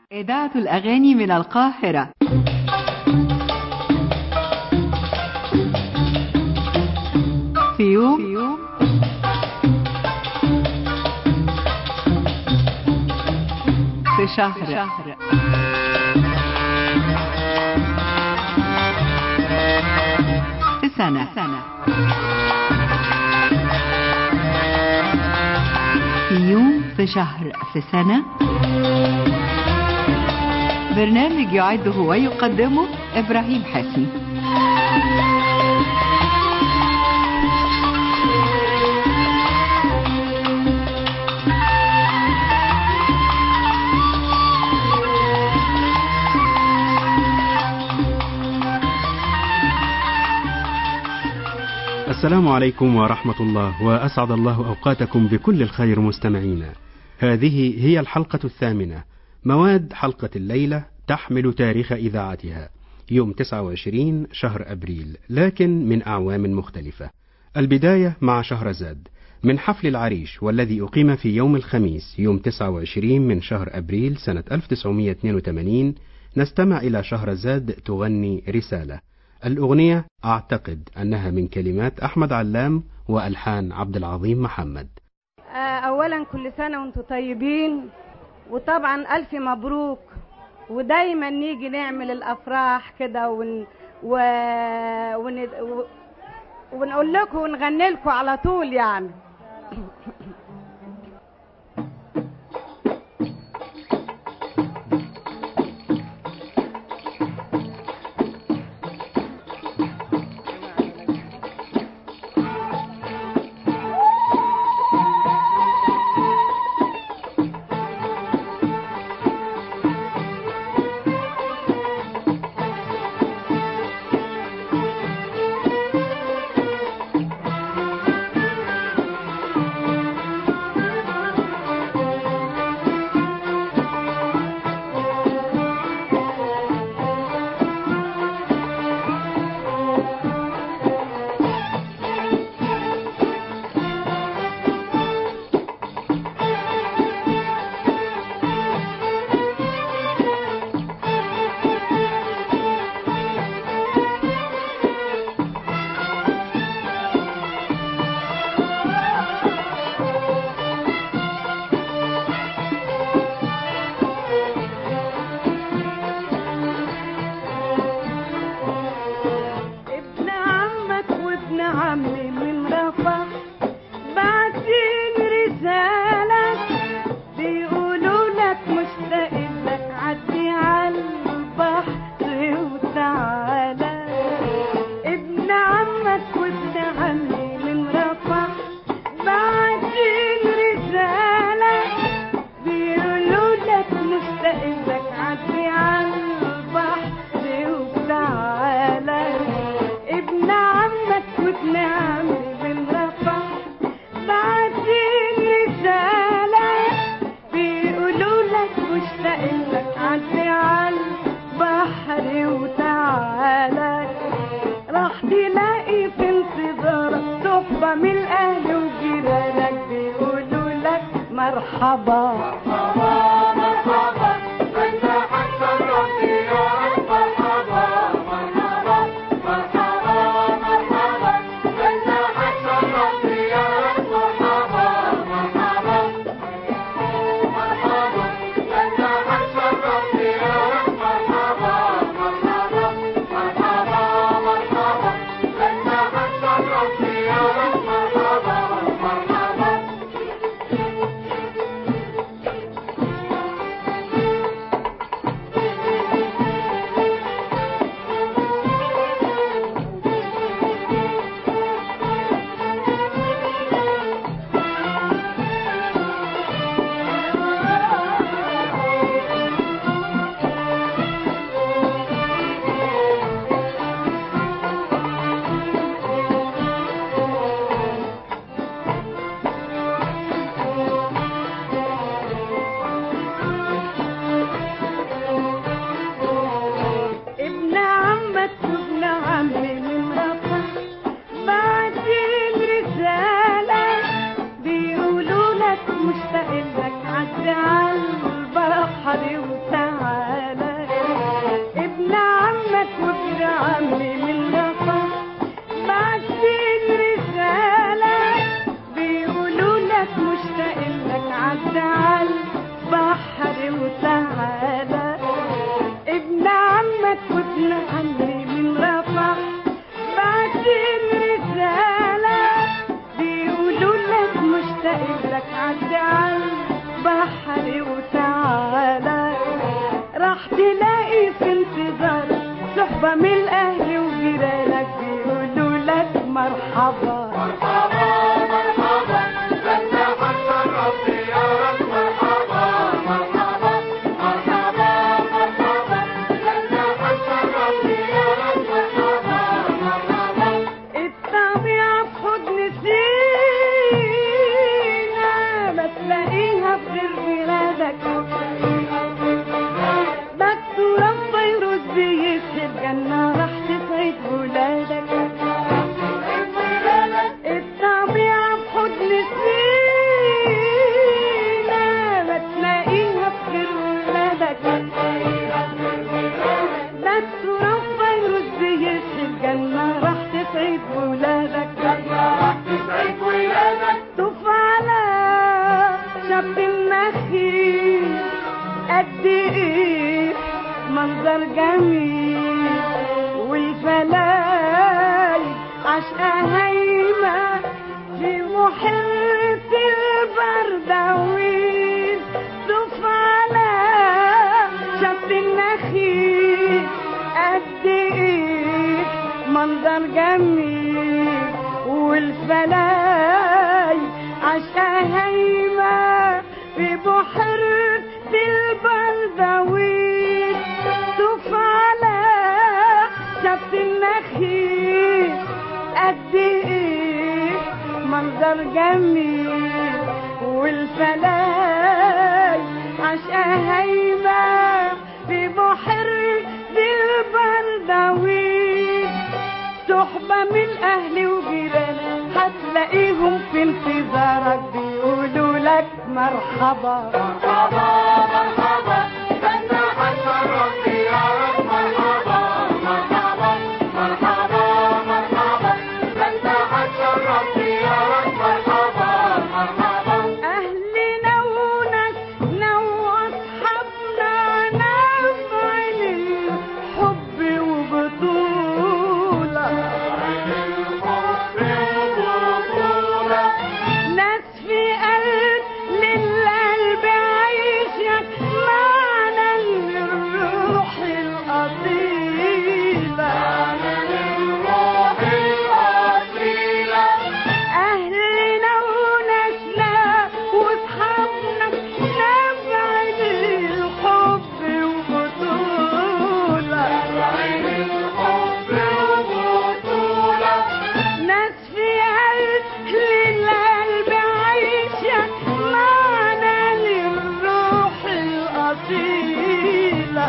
إذاعة الأغاني من القاهرة في يوم, في يوم في شهر, في شهر في سنة, سنة في يوم في شهر في سنة برنامج يعده ويقدمه إبراهيم حسني السلام عليكم ورحمة الله وأسعد الله أوقاتكم بكل الخير مستمعينا هذه هي الحلقة الثامنة مواد حلقة الليلة تحمل تاريخ إذاعتها يوم 29 شهر أبريل لكن من أعوام مختلفة البداية مع شهرزاد من حفل العريش والذي أقيم في يوم الخميس يوم 29 من شهر أبريل سنة 1982 نستمع إلى شهرزاد تغني رسالة الأغنية أعتقد أنها من كلمات أحمد علام وألحان عبد العظيم محمد أولا كل سنة وانتم طيبين وطبعا ألف مبروك ودايما نيجي نعمل الأفراح كده ون... و... ون... و... ونقول لكم ونغني لكم على طول يعني نحلي من رفح بعتين رسالة بيقولوا لك مشتاق لك عدي على البحر وتعالى راح تلاقي في انتظار صحبة من الأهل وجيرانك بيقولوا لك مرحبا الطبيعة في حضن سينا بتلاقيها في غير بلادك دكتورة فيروز بيسحب جنة راح تسعد ولادك الطبيعة في حضن سينا بتلاقيها في غير ولادك دكتورة فيروز بيسحب جنة راح تسعد ولادك طوف على شاب النخيل قد ايه منظر جميل والفلاي عشقة هايمة في محيط البردويل طوف على شاب النخيل قد ايه منظر جميل والفلاي عشقة هايمة في بحر البردويل طوف على شط النخيل قد ايه منظر جميل والفلاي عشقة هايمة في بحر البردويل صحبة من أهل وجيران هتلاقيهم في انتظارك بيقولوا لك مرحبا أهلنا وناسنا وأصحابنا نفعل الحب وبطولة ناس في قلب للقلب عيشك معنى الروح الأصيلة أهلنا وناسنا وصحابنا نفعل الحب وبطولة ناس في قلب للقلب عايشة معنى للروح الأصيلة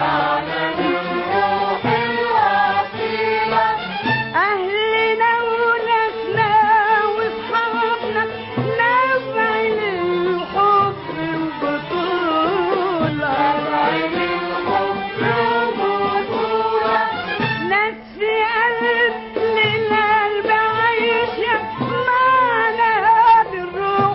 أهلنا وناسنا وصحابنا نفعل الحب وبطولة ناس في قلب للقلب عايشة معنى للروح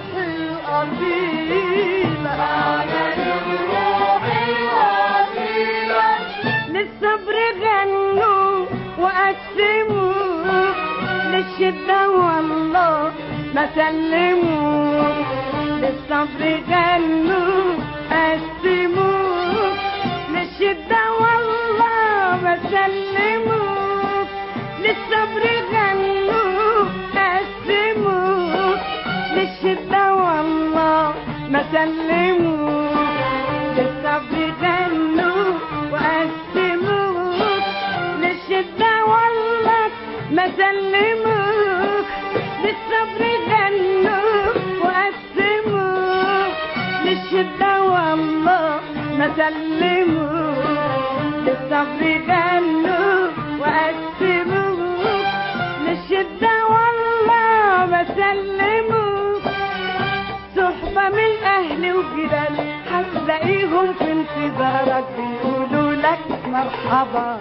الأصيلة للصبر غنوا وقسموا للشدة والله ما سلموا للصبر غنوا قسموا للشدة والله ما سلموا للصبر غنوا قسموا للشدة والله ما سلموا للصبر غنوا وقسموا للشدة والله ما سلموا للصبر غنوا وقسموا للشدة والله ما سلموا للصبر غنوا وقسموا للشدة والله ما سلموا صحبة من أهل وجيران هتلاقيهم في انتظارك بيقولوا لك مرحبا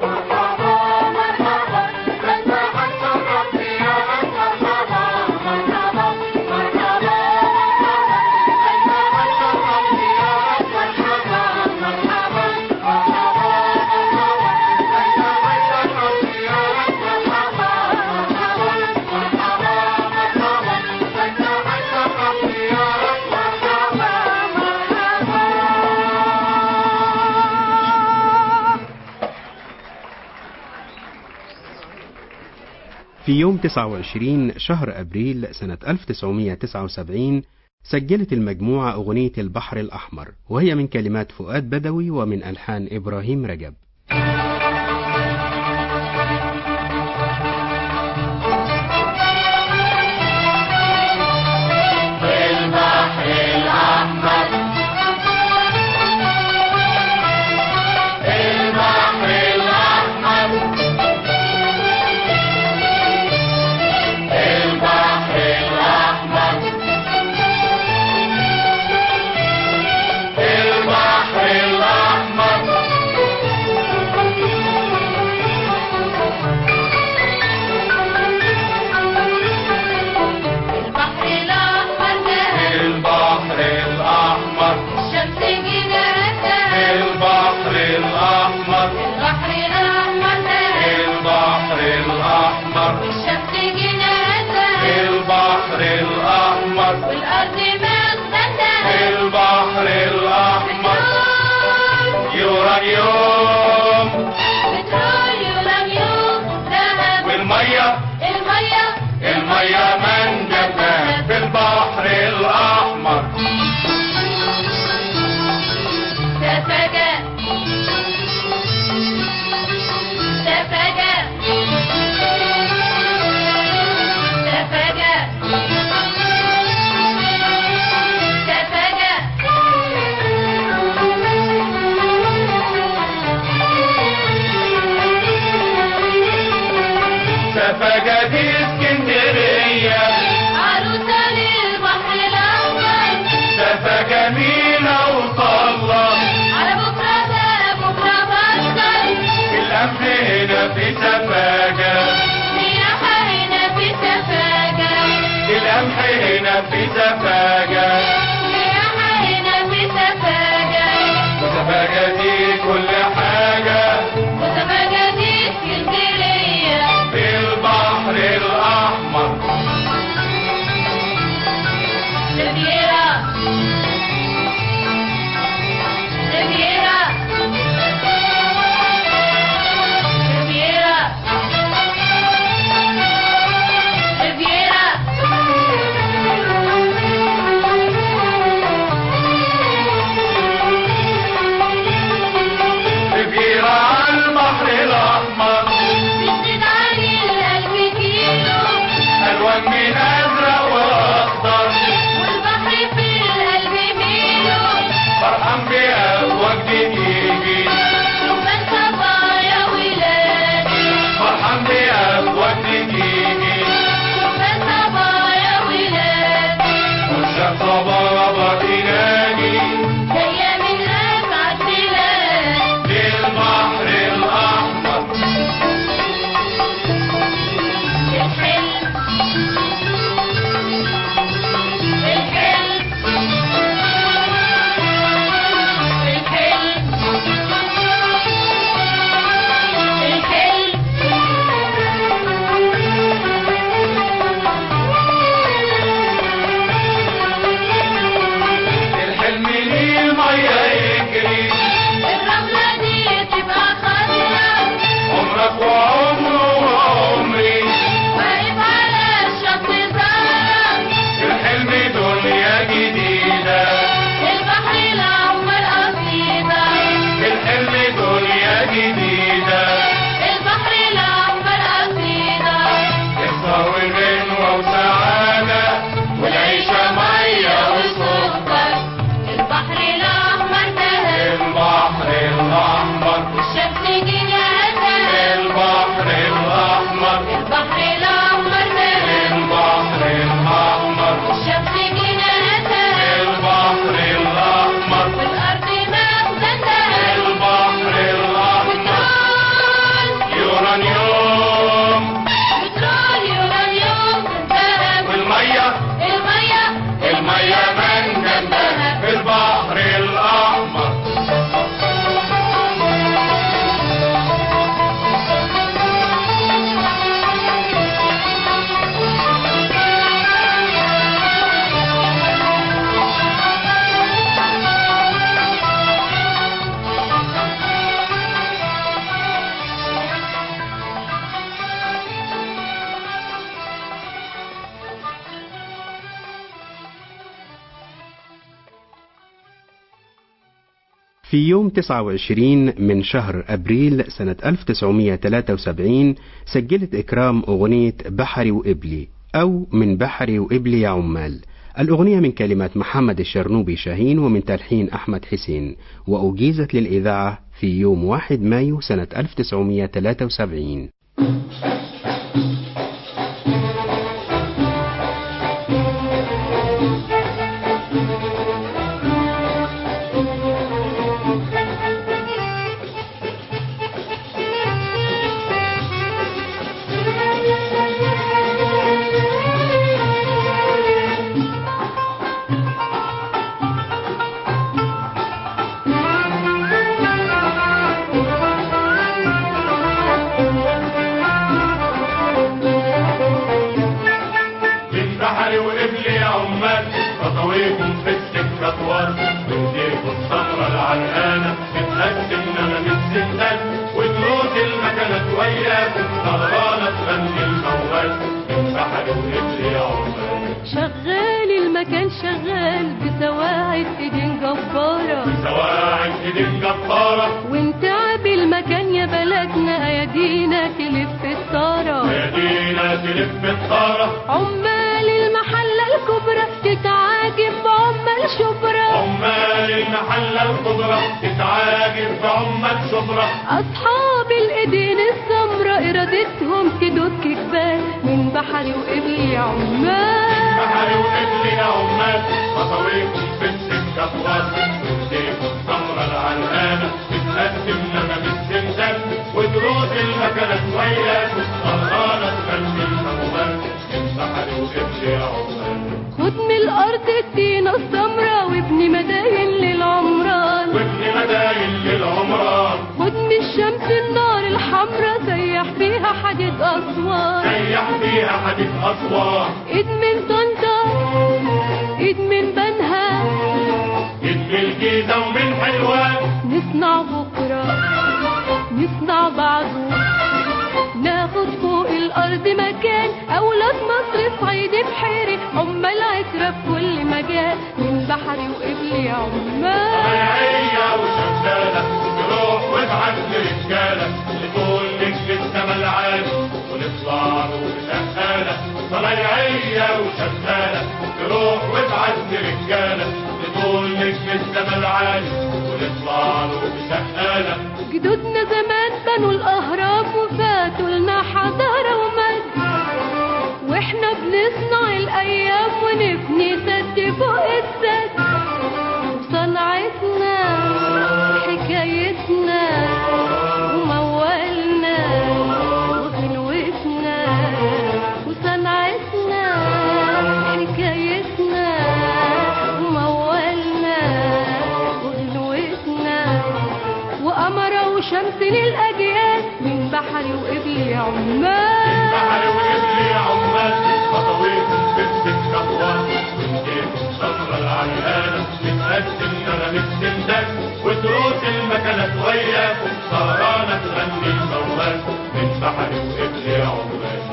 في يوم 29 شهر أبريل سنة 1979 سجلت المجموعة أغنية البحر الأحمر وهي من كلمات فؤاد بدوي ومن ألحان إبراهيم رجب البحر الأحمر البحر الأحمر البحر الأحمر البحر الأحمر البحر الأحمر ذهب البحر الأحمر الشمس جناتها البحر الأحمر البحر الأحمر ذهب البحر الأحمر الشمس جناتها البحر الأحمر والأرض مغنتها البحر الأحمر يورانيوم بترول يورانيوم ذهب والمية المية المية منجمة في البحر الأحمر سفجة سفجة سفجة سفجة دي اسكندرية عروسة للبحر الأحمر سفجة مينا وطلة على بكرة ده بكرة بكر الأمن هنا في سفاجة سياحة هنا في سفاجة القمح هنا في سفاجة سياحة هنا في سفاجة سفاجة دي كل حاجة وسفاجة دي اسكندرية في البحر الأحمر ريفيرا ريفيرا ريفيرا ريفيرا في يوم 29 من شهر أبريل سنة 1973 سجلت إكرام أغنية بحري وإبلي أو من بحري وإبلي يا عمال الأغنية من كلمات محمد الشرنوبي شاهين ومن تلحين أحمد حسين وأجيزت للإذاعة في يوم 1 مايو سنة 1973 من بحري وقبلي يا عمال خطويكم في السكة طوال بايديكم السمرة العرقانة بتقدم نغم الستات ودروس المكنة وياكم سهرانة تغني الموال من بحري وقبلي يا عمال شغال المكان شغال بسواعد ايدين جبارة سواعد ايدين جبارة وانت عاب المكان يا بلدنا ايادينا تلف الطارة ايدينا تلف الطارة عمال المحلة الكبرى تتعاجب بعمال شبرا عمال المحلة الخضرة تتعاجب بعمال شبرة اصحاب الايدين السمرة ارادتهم تدك جبال من بحري وقبلي عمال بحري وقبلي يا عمال خطويكم في السكة طوال وايديكم السمرة العرقانة بتقدم نغم السندان ودروس المكنة وياكم سهرانة تغني الموال من بحري وقبلي يا عمال خد من الارض الطينة السمرة وابني مداين للعمران وابن مداين للعمران خد من الشمس النار الحمرا سيح فيها حديد اسوان سيح فيها حديث أسوان ايد من طنطا ايد من بنها ابن الجيزة ومن حلوان نصنع بكرة نصنع بعده ناخد فوق الأرض مكان أولاد مصر صعيد بحيري عمال عترة في كل مجال من بحري وقبلي عمال صنايعية وشغالة تروح وتبعت لرجالة لطول نجم السما العالي ونطلع له بشقالة صنايعية وشغالة تروح وتبعت لرجالة لطول نجم السما العالي ونطلع له بشقالة جدودنا زمان بنوا الأهرام وفاتوا لنا حضارة ومجد واحنا بنصنع الأيام ونبني سد فوق السد صنعتنا حكايتنا وموالنا وغنوتنا وصنعتنا حكايتنا وموالنا وغنوتنا وقمرة وشمس للأجيال من بحري وقبلي عمال بحري وقبلي يا عمال خطويكم في السكة طوال وايديكم سمرة العرقانة بتقدم نغم السندان ودروس المكنة وياكم سهرانة تغني الموال من بحري وقبلي يا عمال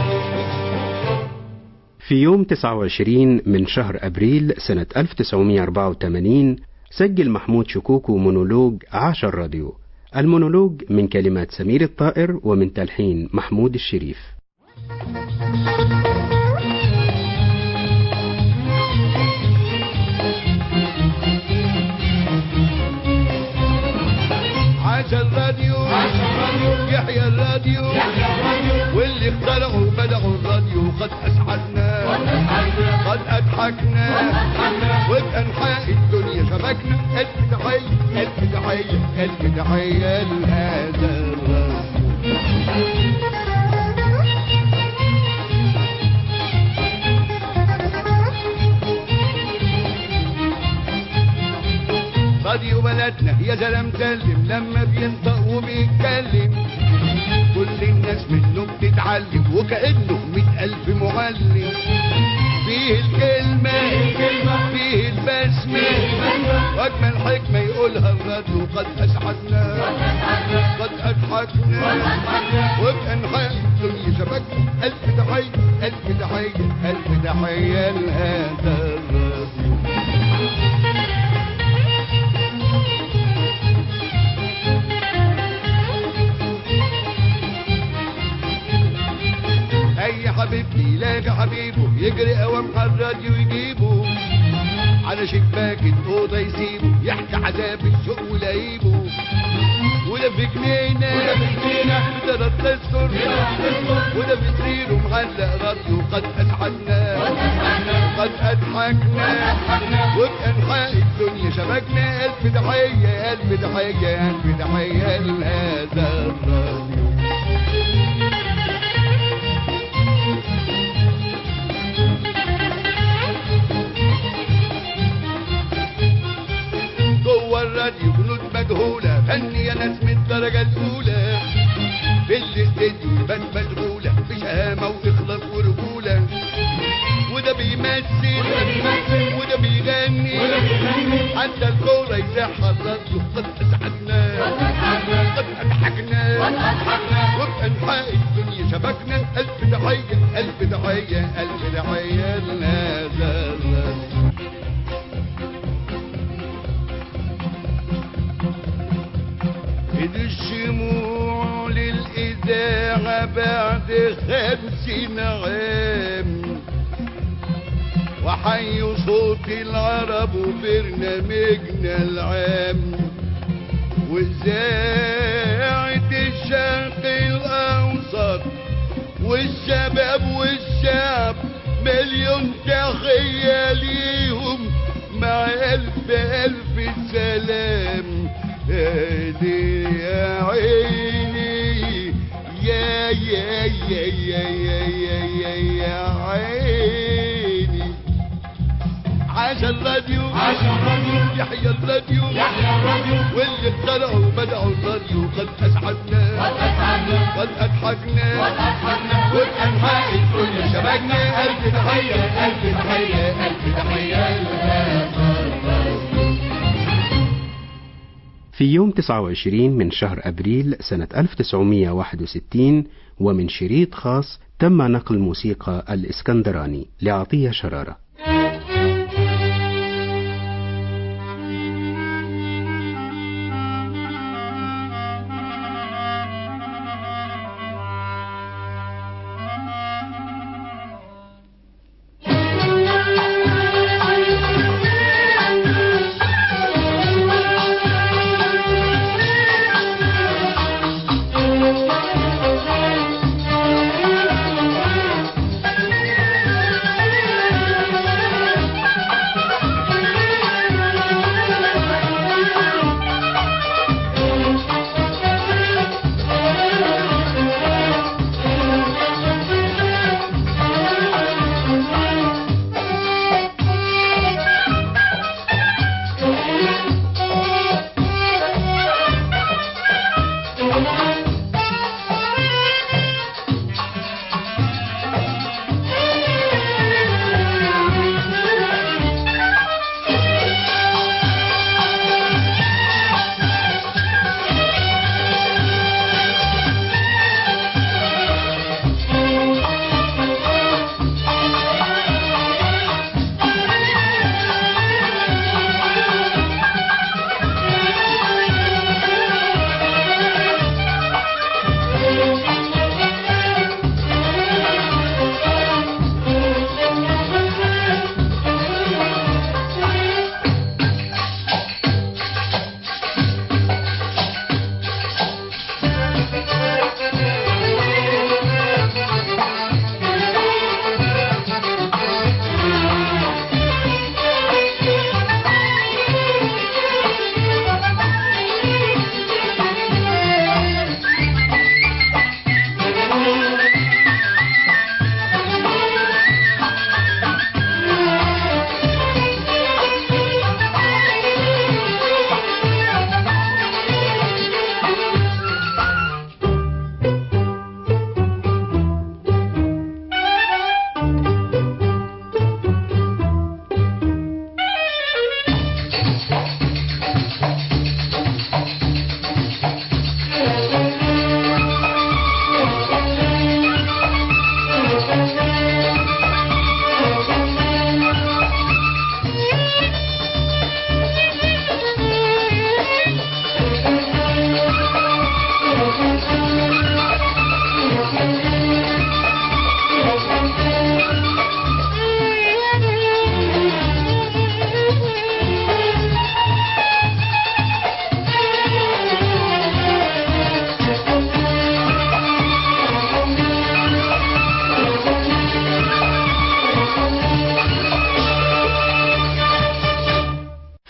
في يوم 29 من شهر أبريل سنة 1984 سجل محمود شكوكو مونولوج عاش الراديو المونولوج من كلمات سمير الطائر ومن تلحين محمود الشريف عاش الراديو يحيى الراديو واللي اخترعوا بدعوا الراديو قد اسعدنا قد اضحكنا وبانحاء الدنيا شبكنا الف تحيه الف تحيه الف تحيه لهذا الراديو راديو بلدنا يا زلم سلم لما بينطق وبيتكلم كل الناس منه بتتعلم وكأنه مئة ألف معلم فيه الكلمة فيه البسمة وأجمل حكمة يقولها الراديو قد أسعدنا قد أضحكنا وبأنحاء الدنيا شبكنا ألف تحية ألف تحية ألف تحية لهذا الراديو حبيبتي يلاقي حبيبه يجري قوام على الراديو يجيبه على شباك الأوضة يسيبه يحكي عذاب الشوق ولعيبه وده في جنينة وده في جنينة وده رد السر وده في سريره معلق راديو قد أسعدنا قد أضحكنا وبأنحاء الدنيا شبكنا ألف تحية ألف تحية ألف تحية لهذا الراديو جوه الراديو بنود مجهولة فن يا ناس من الدرجة الأولى في الاستديو يبان مشغولة بشهامة وإخلاص ورجولة وده بيمثل وده بيغني حتى الكورة يزاح الراديو قد أسعدنا قد أضحكنا وبأنحاء الدنيا شبكنا ألف تحية ألف تحية ألف تحية لهذا الراديو إذ الشموع للإذاعة بعد خمسين عام وحي صوت العرب وبرنامجنا العام وإذاعة الشرق الأوسط والشباب والشعب مليون تحية ليهم مع ألف ألف سلام هادي يا عيني يا يا يا يا يا يا يا يا عيني عاش الراديو عاش الراديو يحيى الراديو يحيى الراديو واللي اخترعوا بدعوا الراديو قد أسعدنا قد أسعدنا قد أضحكنا قد أضحكنا وبأنحاء الدنيا شبكنا ألف تحية ألف تحية ألف تحية لهذا الراديو في يوم 29 من شهر أبريل سنة 1961 ومن شريط خاص تم نقل موسيقى الإسكندراني لعطية شرارة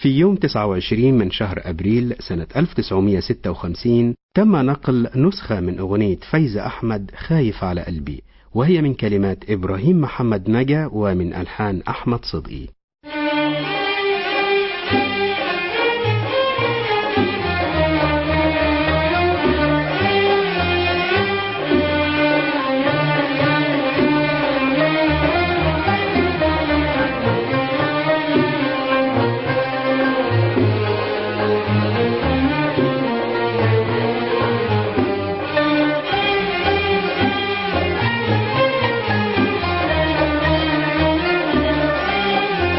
في يوم 29 من شهر أبريل سنة 1956 تم نقل نسخة من أغنية فايزة أحمد خايف على قلبي وهي من كلمات إبراهيم محمد نجا ومن ألحان أحمد صدقي Thank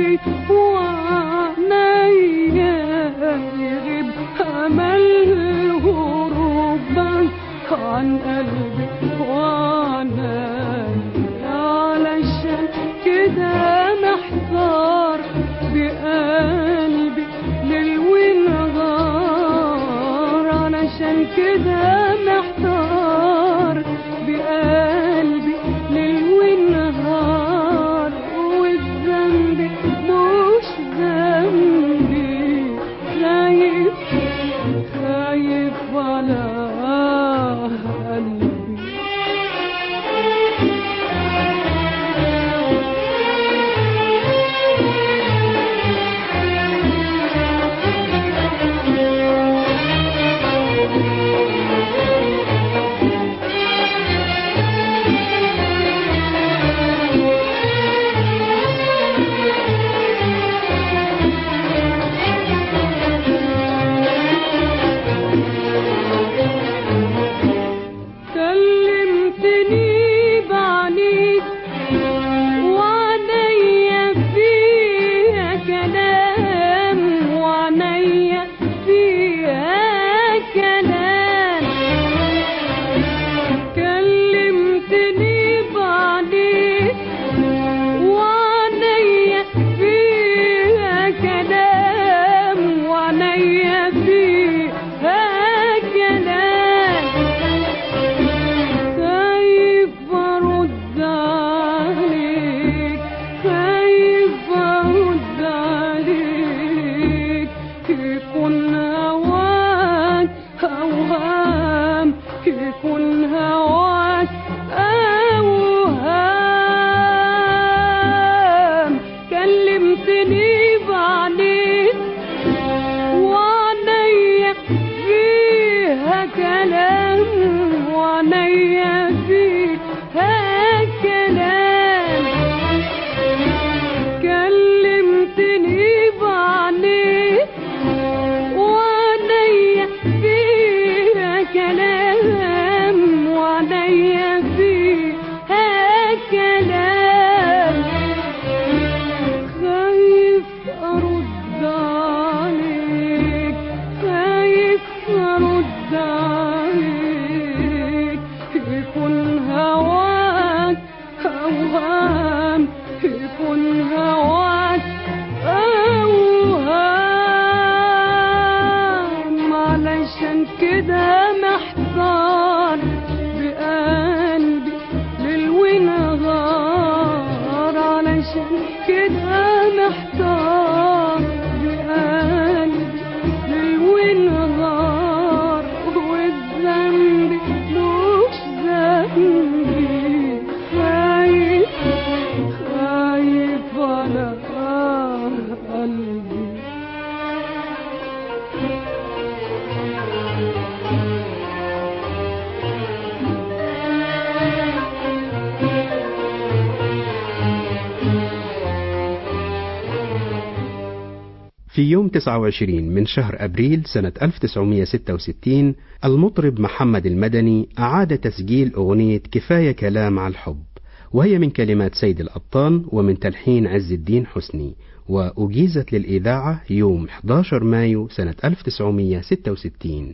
قلبي وعنيا يغيب أمل هروبك عن قلبي وعنيا علشان كده محتار بقلبي ليل ونهار علشان كده محتار بقلبي ليل ونهار والذنب مش ذنبي خايف خايف على قلبي كلمتني بعنيك وعنيا فيها كلام وعنيا فيها كلام كلمتني بعنيك وعنيا فيها كلام وعنيا فيها كلام خايف ارد عليك خايف ارد عليك يكون هواك اوهام يكون هواك اوهام كلمتني بعدين وعنيا فيها كلام وعنيا فيها كلام كلمتني بعدين وعنيا فيها كلام وعنيا فيها كلام خايف ارد عليك خايف ارد عليك يكون هواك اوهام يكون هواك اوهام علشان كده محتار بقلبي ليل ونهار علشان كده محتار بقلبي ليل ونهار والذنب مش ذنبي خايف خايف على قلبي في يوم 29 من شهر أبريل سنة 1966 المطرب محمد المدني أعاد تسجيل أغنية كفاية كلام على الحب وهي من كلمات سيد القطان ومن تلحين عز الدين حسني وأجيزت للإذاعة يوم 11 مايو سنة 1966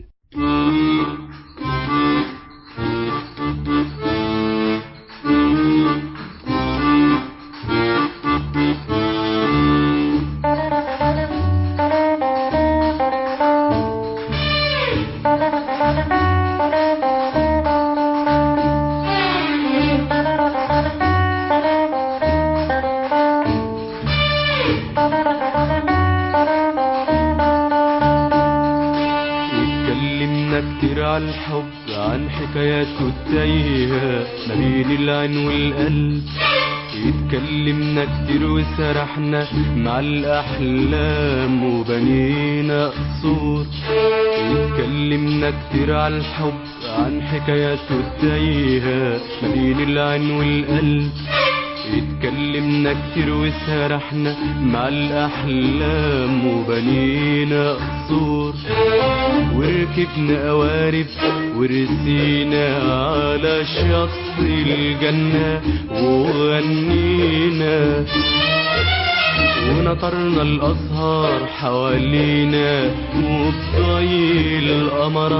اتكلمنا كتير على الحب عن حكاياته التايهة ما بين العين والقلب اتكلمنا كتير وسرحنا مع الأحلام وبنينا قصور اتكلمنا كتير على الحب عن حكاياته التايهة ما بين العين والقلب اتكلمنا كتير وسرحنا مع الأحلام وبنينا قصور وركبنا قوارب ورسينا على شط الجنة وغنينا ونطرنا الأزهار حوالينا وبضي القمرة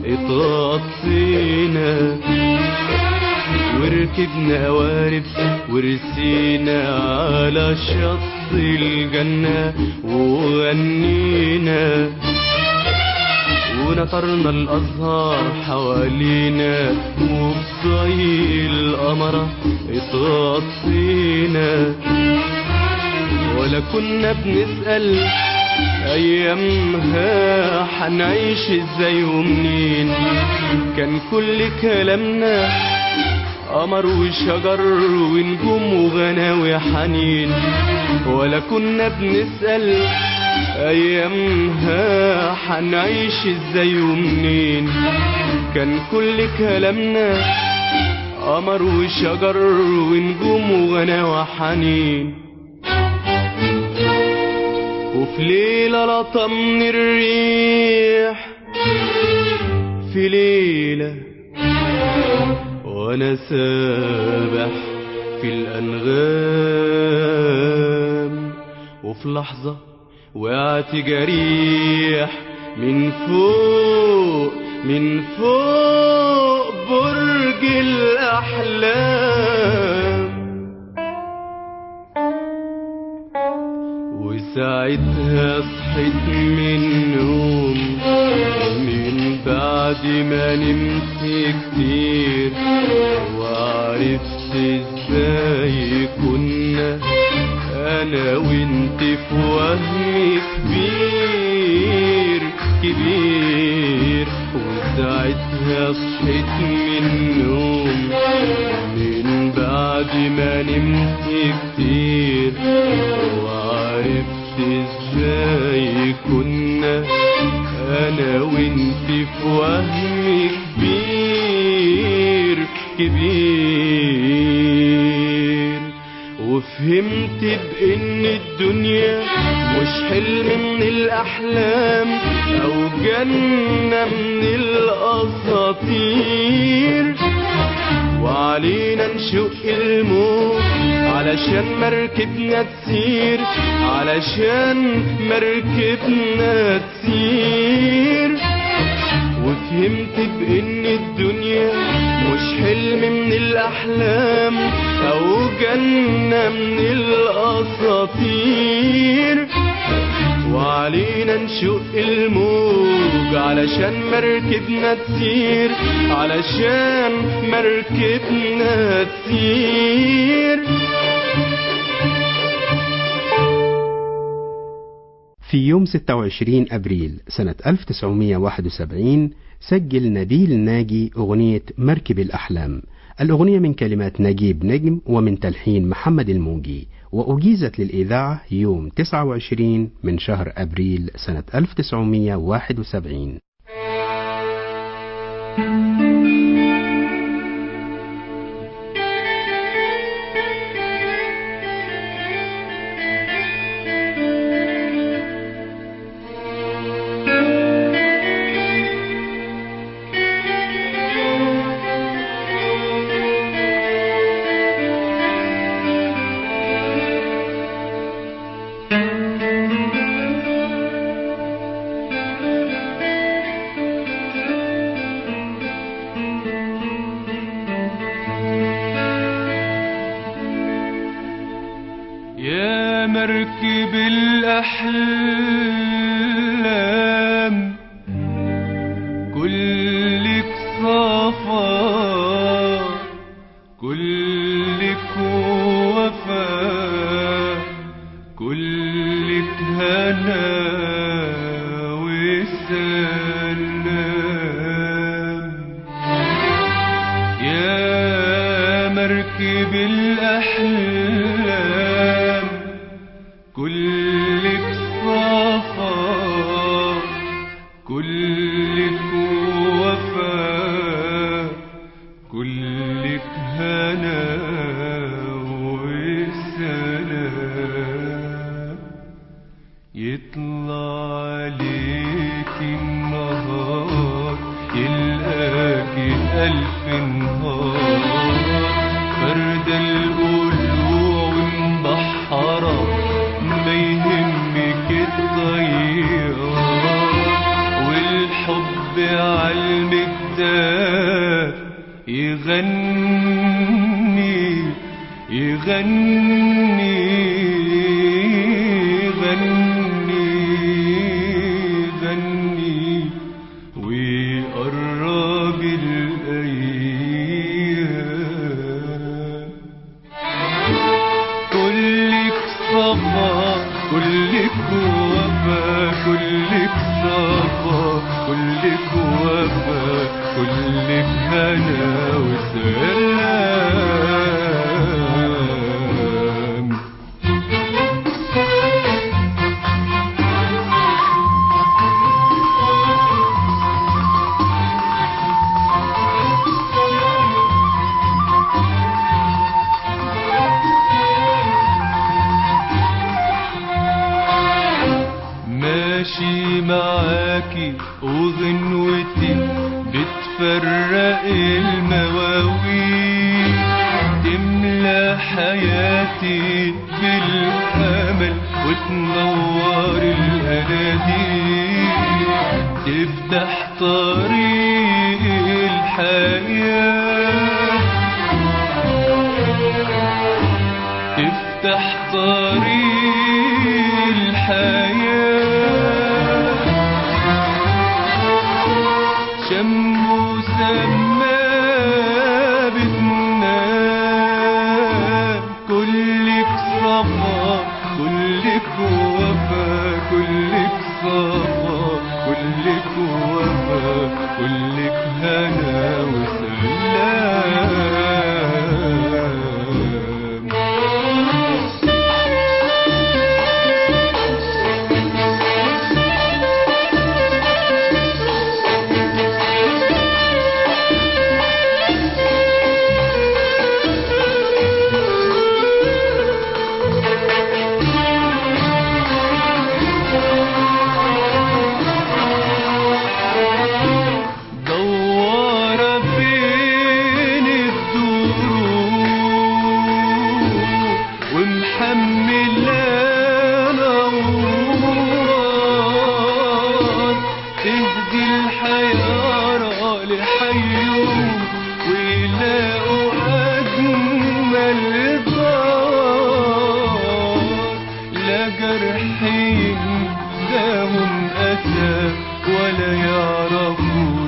اتغطينا وركبنا قوارب ورسينا على شط الجنة وغنينا ونطرنا الأزهار حوالينا وبضي القمرة اتغطينا ولا كنا بنسأل أيامها حنعيش ازاي ومنين كان كل كلامنا قمر وشجر ونجوم وغناوي حنين ولا كنا بنسأل أيامها حنعيش ازاي ومنين كان كل كلامنا قمر وشجر ونجوم وغناوي حنين وفي ليلة لطم من الريح في ليلة وانا سابح في الانغام وفي لحظة وقعت جريح من فوق من فوق برج الاحلام وساعتها صحيت من النوم من بعد ما نمت كتير وعرفت ازاي كنا انا وانت في وهم كبير كبير وساعتها صحيت من النوم من بعد ما نمت كتير وعرفت ازاي كنا انا وانت في وهم كبير كبير وفهمت بان الدنيا مش حلم من الاحلام او جنة من الاساطير وعلينا نشق الموج علشان مركبنا تسير علشان مركبنا تسير وفهمت بان الدنيا مش حلم من الاحلام او جنة من الاساطير وعلينا نشق الموج علشان مركبنا تسير علشان مركبنا تسير في يوم 26 أبريل سنة 1971 سجل نبيل ناجي أغنية مركب الأحلام الأغنية من كلمات نجيب نجم ومن تلحين محمد الموجي وأجيزت للإذاعة يوم 29 من شهر أبريل سنة 1971 يا مركب الأحلام كلك صفا كلك وفا كلك هنا وسلام يا مركب الأحلام كلك صفا كلك وفا كلك هنا وسلام يطلع عليك النهار يلقاك ألف نهار فرد القلوع ومبحرة كلك وفا كلك صفا كلك وفا كلك هنا وسلام ماشي معاكي وغنوتي بتفرق المواويل تملى حياتي بالأمل وتنور الأناديل تفتح طريق الحياة تفتح طريق الحياة شم وسما بتنام كلك صفا كلك وفا كلك صفا كلك وفا كلك هنا وسلام دوارة بين الدروب ومحملة نوار تهدي الحيارى لحيهم ويلاقوا أجمل دار لا جرحين لهم أسى ولا يعرفوا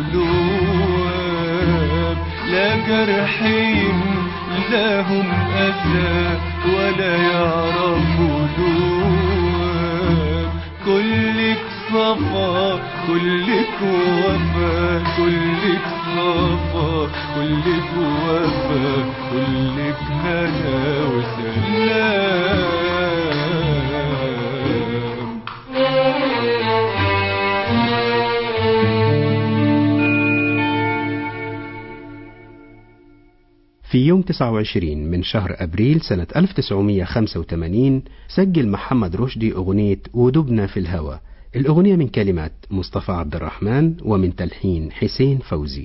لواب لا جرحين لهم أسى ولا يعرفوا لواب كلك صفا كلك وفا كلك صفا كلك وفا كلك هنا وسلام في يوم 29 من شهر أبريل سنة 1985 سجل محمد رشدي أغنية ودبنا في الهوى الأغنية من كلمات مصطفى عبد الرحمن ومن تلحين حسين فوزي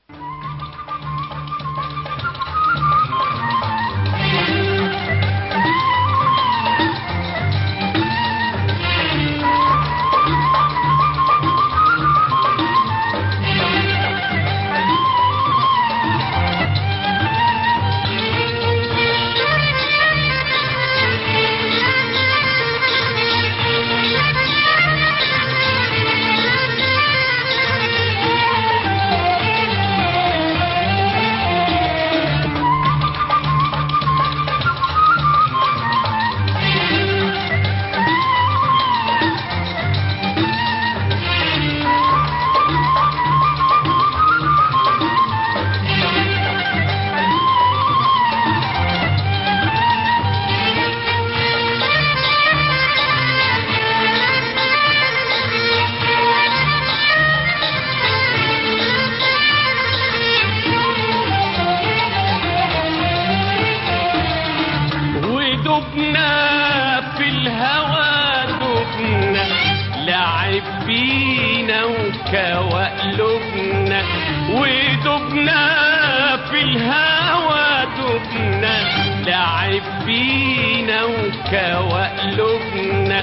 ودبنا في الهوى دبنا لعب بينا وكوقلبنا ودبنا في الهوى دبنا لعب بينا وكوقلبنا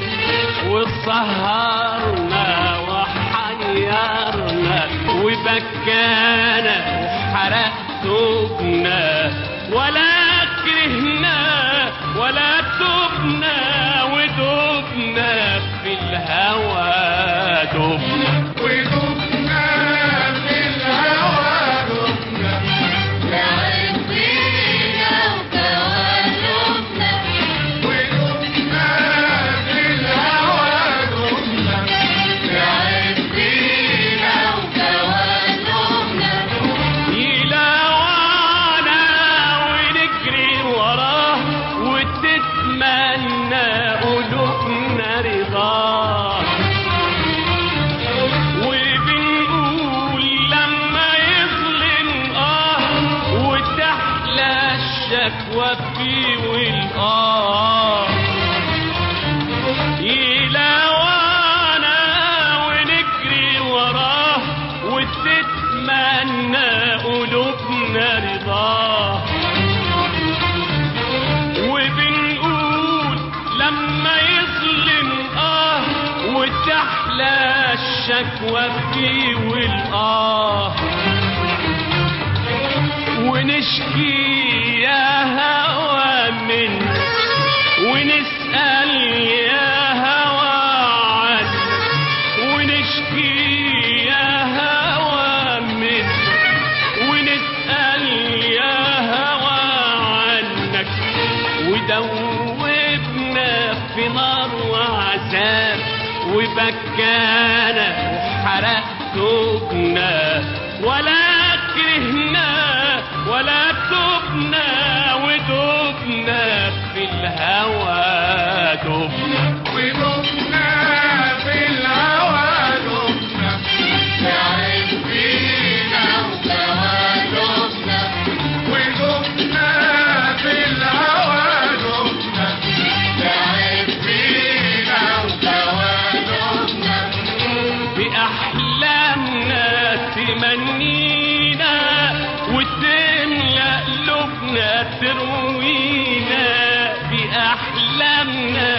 وسهرنا وحيرنا وبكانا وحرق ثوبنا ولا كرهنا ولا تبنا ودبنا في الهوى دبنا ودبنا في الهوى دبنا لعب بينا وكوالبنا ودبنا في يظلم اه وتحلى الشكوى فيه والآه ونشكي يا هوى من ونسأل يا هوى عن ونشكي يا هوى من ونسأل يا هوى عنك ودوبنا في نار وعذاب وبكانا وحرق ثوبنا ولا كرهنا ولا تبنا ودوبنا في الهوى دبنا ودمنا في الهوى دمنا تعب فينا وتوالدنا ودمنا في الهوى دمنا تعب فينا وتوالدنا بأحلامنا تمنينا وتملأ قلوبنا تروينا بأحلامنا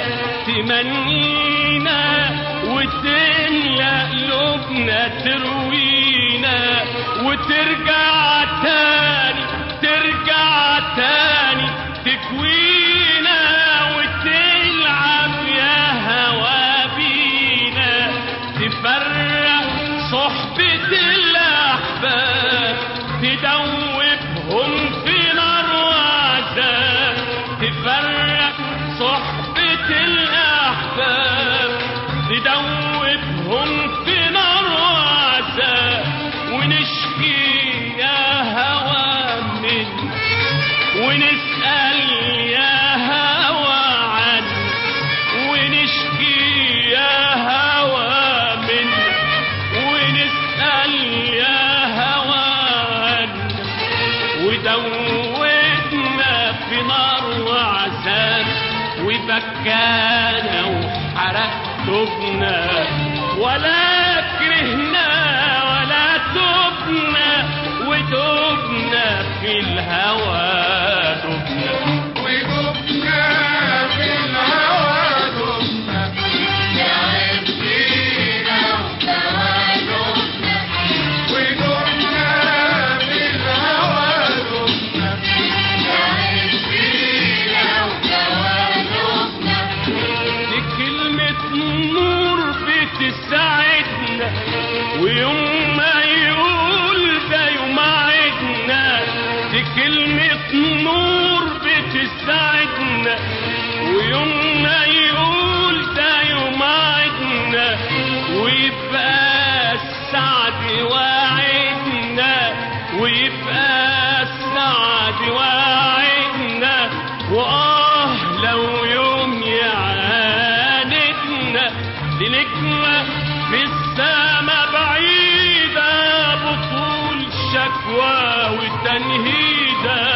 تمنينا وتملأ قلوبنا تروينا وترجع تاني ترجع تاني تكوينا وتلعب يا هوا بينا تفرق صحبة الأحباب تدوبهم في نار وعذاب تفرق صحبة الأحباب تدوبهم في نار وعذاب ونشكي يا هوى من ونسأل يا هوى عن ونشكي يا هوى من ونسأل يا هوى عن ودوبنا في نار وعذاب وبكانا وحرق تبنا ولا كرهنا ولا تبنا ودبنا في الهوى دبنا ودمنا في الهوى دمنا تعب فينا وتوالدنا ودمنا في الهوى دمنا تعب فينا وتوالدنا دي كلمة نور بتساعدنا ويوم ما يقول ده يوم عيدنا دي كلمة نور بتساعدنا ويوم ما يقول ده يوم عيدنا ويبقى السعد واعدنا ويبقى السعد واعدنا وآه لو يوم يعاندنا لنجمة في السما بعيدة بطول شكوى وتنهيدة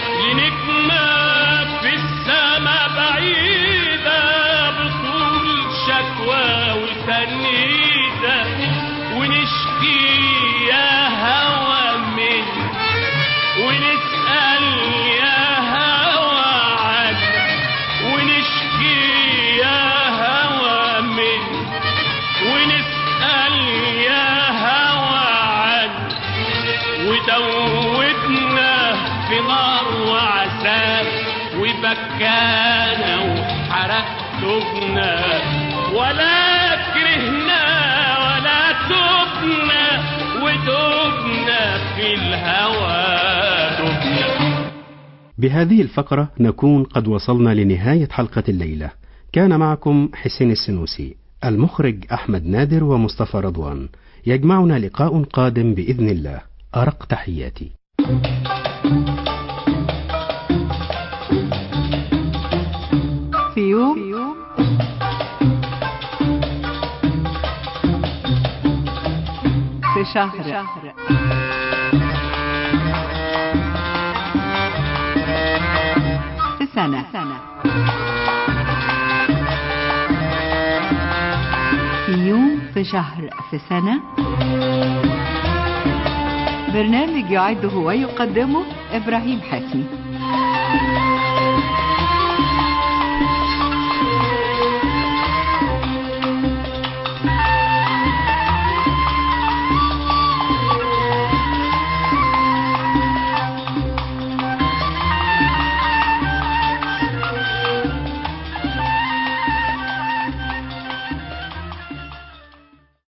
لنجمة في السما بعيدة بطول شكوى وتنهيدة ونشكي يا هوى من ونسأل يا هوى عن ونشكي يا هوى من ونسأل يا هوى عن ودوبنا في نار وعذاب وبكانا وحرق تبنا ولا كرهنا ولا تبنا ودبنا في الهوى دبنا بهذه الفقرة نكون قد وصلنا لنهاية حلقة الليلة كان معكم حسين السنوسي المخرج أحمد نادر ومصطفى رضوان يجمعنا لقاء قادم بإذن الله أرق تحياتي في يوم في شهر في سنة في يوم في شهر في سنة برنامج يعده ويقدمه إبراهيم حسني